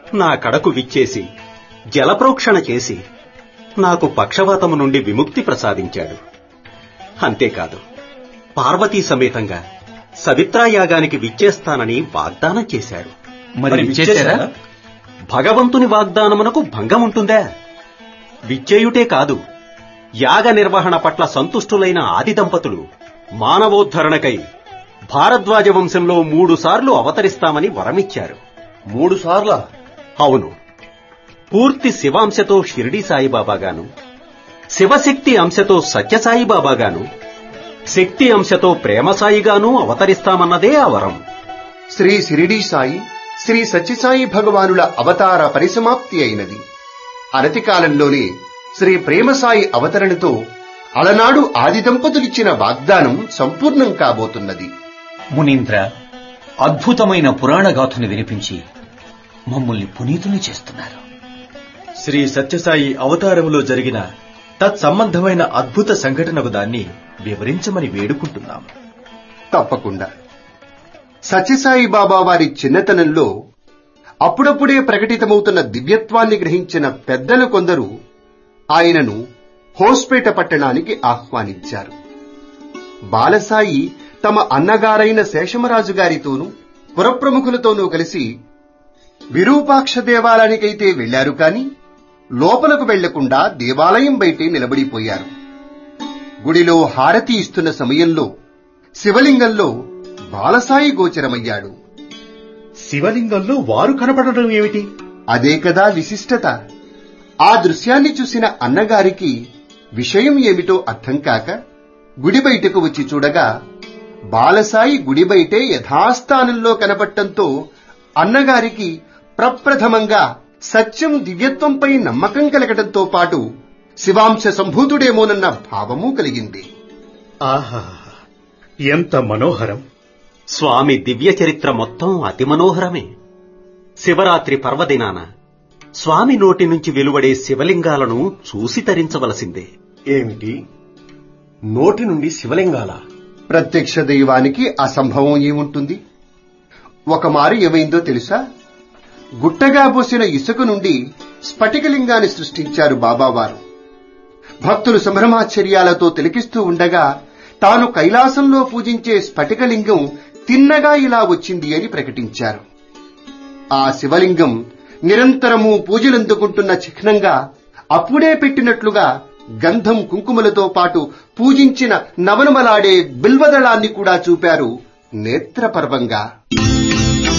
నా కడకు విచ్చేసి జలప్రోక్షణ చేసి నాకు పక్షవాతము నుండి విముక్తి ప్రసాదించాడు అంతేకాదు పార్వతీ సమేతంగా సవిత్రాయాగానికి విచ్చేస్తానని వాగ్దానం చేశాడు మరి విచ్చేశారా భగవంతుని వాగ్దానమునకు భంగముంటుందా విచ్చేయుటే కాదు యాగ నిర్వహణ పట్ల సంతుష్టులైన ఆది దంపతులు మానవోద్ధరణకై భారద్వాజ వంశంలో మూడు సార్లు అవతరిస్తామని వరమిచ్చారు మూడు సార్ల అవును పూర్తి శివాంశతో షిరిడి సాయిబాబాగాను శివశక్తి అంశతో సత్యసాయిబాబాగాను శక్తి అంశతో ప్రేమసాయిగాను అవతరిస్తామన్నదే ఆ వరం శ్రీ సిరిడి సాయి శ్రీ సత్యసాయి భగవానుల అవతార పరిసమాప్తి అయినది అనతి కాలంలోనే శ్రీ ప్రేమసాయి అవతరణతో అలనాడు ఆది దంపతులిచ్చిన వాగ్దానం సంపూర్ణం కాబోతున్నది మునీంద్ర అద్భుతమైన పురాణ గాథను వినిపించి మమ్మల్ని పునీతుని చేస్తున్నారు శ్రీ సత్యసాయి అవతారములో జరిగిన తత్సంబంధమైన అద్భుత సంఘటనకు దాన్ని వివరించమని వేడుకుంటున్నాం తప్పకుండా సత్యసాయి బాబా వారి చిన్నతనంలో అప్పుడప్పుడే ప్రకటితమవుతున్న దివ్యత్వాన్ని గ్రహించిన పెద్దలు కొందరు ఆయనను హోస్పేట పట్టణానికి ఆహ్వానించారు బాలసాయి తమ అన్నగారైన శేషమరాజు గారితోనూ పురప్రముఖులతోనూ కలిసి విరూపాక్ష దేవాలయానికైతే వెళ్లారు కాని లోపలకు వెళ్లకుండా దేవాలయం బయటే నిలబడిపోయారు గుడిలో హారతి ఇస్తున్న సమయంలో శివలింగంలో బాలసాయి గోచరమయ్యాడు శివలింగంలో వారు కనపడడం ఏమిటి అదే కదా విశిష్టత ఆ దృశ్యాన్ని చూసిన అన్నగారికి విషయం ఏమిటో అర్థం కాక గుడి బయటకు వచ్చి చూడగా బాలసాయి గుడి బయటే యథాస్థానంలో కనపడటంతో అన్నగారికి ప్రప్రథమంగా సత్యం దివ్యత్వంపై నమ్మకం కలగటంతో పాటు శివాంశ సంభూతుడేమోనన్న భావము కలిగింది ఆహా ఎంత మనోహరం స్వామి దివ్య చరిత్ర మొత్తం అతి మనోహరమే శివరాత్రి పర్వదినాన స్వామి నోటి నుంచి వెలువడే శివలింగాలను చూసి తరించవలసిందే ఏమిటి నోటి నుండి శివలింగాల ప్రత్యక్ష దైవానికి అసంభవం ఏముంటుంది ఒకమారు ఏమైందో తెలుసా గుట్టగా పోసిన ఇసుక నుండి స్ఫటికలింగాన్ని సృష్టించారు బాబావారు భక్తులు సంభ్రమాశ్చర్యాలతో తిలకిస్తూ ఉండగా తాను కైలాసంలో పూజించే స్ఫటికలింగం తిన్నగా ఇలా వచ్చింది అని ప్రకటించారు ఆ శివలింగం నిరంతరము పూజలందుకుంటున్న చిహ్నంగా అప్పుడే పెట్టినట్లుగా గంధం కుంకుమలతో పాటు పూజించిన నవనమలాడే బిల్వదళాన్ని కూడా చూపారు నేత్రపర్వంగా